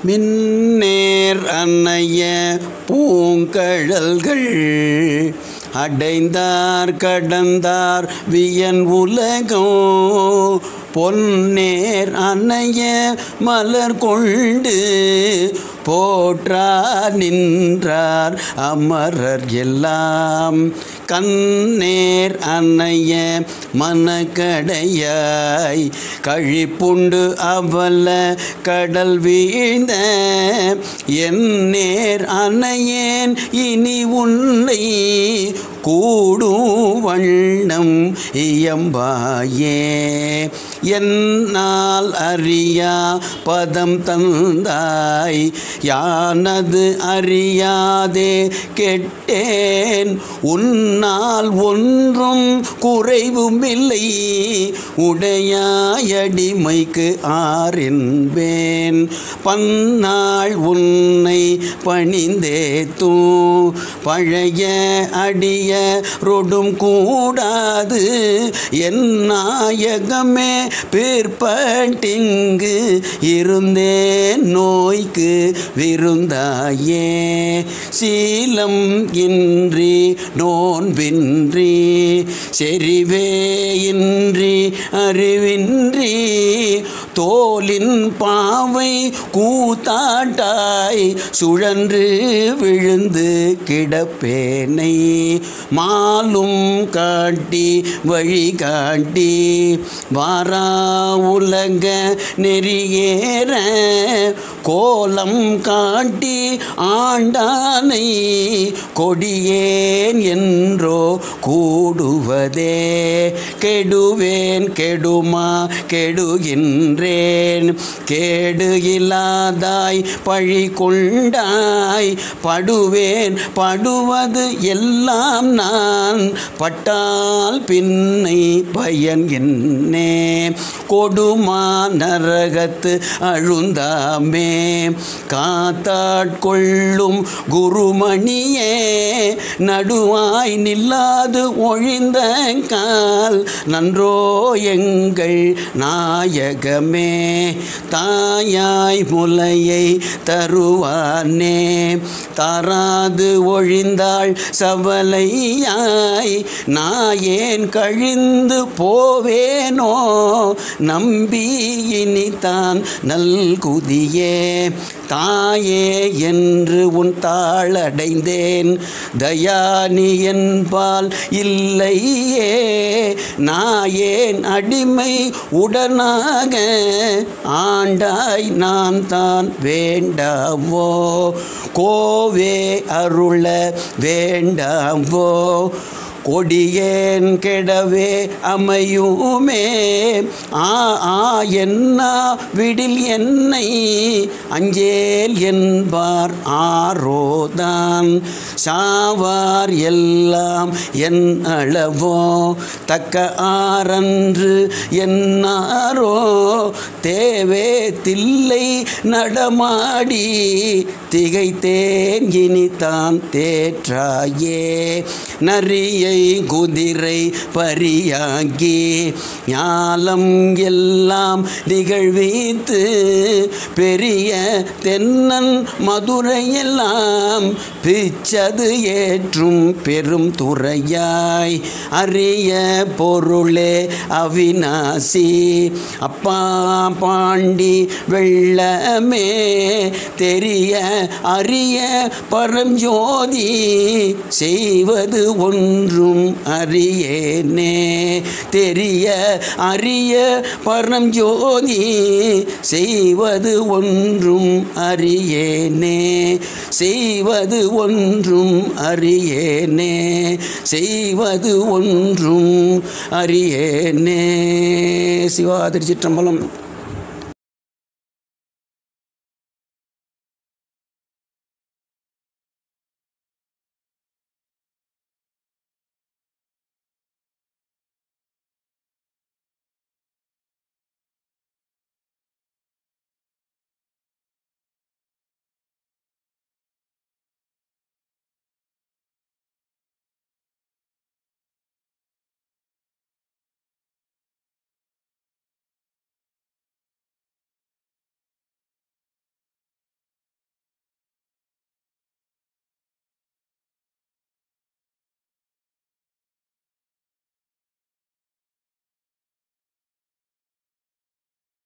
மின்னேர் அன்னைய பூங்கழல்கள் அடைந்தார் கடந்தார் வியன் உலகம் பொன்னேர் அன்னைய மலர் கொண்டு போற்றார் நின்றார் அமரர் எல்லாம் கண்ணேர் அன்னைய மனக்கடையாய் கழிப்புண்டு அவல கடல் வீழ்ந்த என் நேர் அன்னையேன் இனி உன்னை கூடும் வண்ணம் இயம்பாயே என்னால் அறியா பதம் தந்தாய் யானது அறியாதே கெட்டேன் உன்னால் ஒன்றும் குறைவும் இல்லை உடையாயடிமைக்கு ஆரென்பேன் பன்னாள் உன்னை பணிந்தேத்தும் பழைய அடிய ரொடும் கூடாது என் நாயகமே பிற்பட்டிங்கு இருந்தேன் நோய்க்கு விருந்தாயே சீலம் இன்றி நோன்பின்றி செறிவே இன்றி அறிவின்றி தோலின் பாவை கூத்தாட்டாய் சுழன்று விழுந்து கிடப்பேனை மாலும் காட்டி வழி காட்டி வாரா உலக நெறியேற கோலம் காட்டி ஆண்டானை கொடியேன் என்றோ கூடுவதே கெடுவேன் கெடுமா கெடுகின்றேன் கேடு இல்லாதாய் பழி கொண்டாய் படுவேன் படுவது எல்லாம் நான் பட்டால் பின்னை பயன் என்னே கொடுமா நரகத்து அழுந்தாமே காத்தாட்கொள்ளும் குருமணியே நடுவாய் நில்லாது ஒழிந்த கால் நன்றோ எங்கள் நாயகமே தாயாய் முலையை தருவானே தாராது ஒழிந்தாள் சவலையாய் நாயேன் கழிந்து போவேனோ நம்பி இனிதான் நல்குதியே தாயே என்று உன் தாளடைந்தேன் தயானி என்பால் இல்லையே நாயேன் அடிமை உடனாக ஆண்டாய் நான் தான் வேண்டாவோ கோவே அருள வேண்டாவோ கொடியேன் கெடவே அமையுமே ஆ ஆ என்ன விடில் என்னை அஞ்சேல் என்பார் ஆரோதான் சாவார் எல்லாம் என் அளவோ தக்க ஆரன்று என்னாரோ தேவே தில்லை நடமாடி திகைத்தேன் இனிதான் தேற்றாயே நரியை குதிரை பரியாகி ஞாலம் எல்லாம் நிகழ்வித்து பெரிய தென்னன் மதுரையெல்லாம் பிச்சது ஏற்றும் பெரும் துறையாய் அரிய பொருளே அவிநாசி அப்பா பாண்டி வெள்ளமே தெரிய அரிய பரஞ்சோதி செய்வது ஒன்றும் அறியேனே தெரிய அரிய பரஞ்சோதி செய்வது ஒன்றும் அறியேனே செய்வது ஒன்றும் அறியேனே செய்வது ஒன்றும் அறியேனே சிவா திருச்சிற்றம்பலம்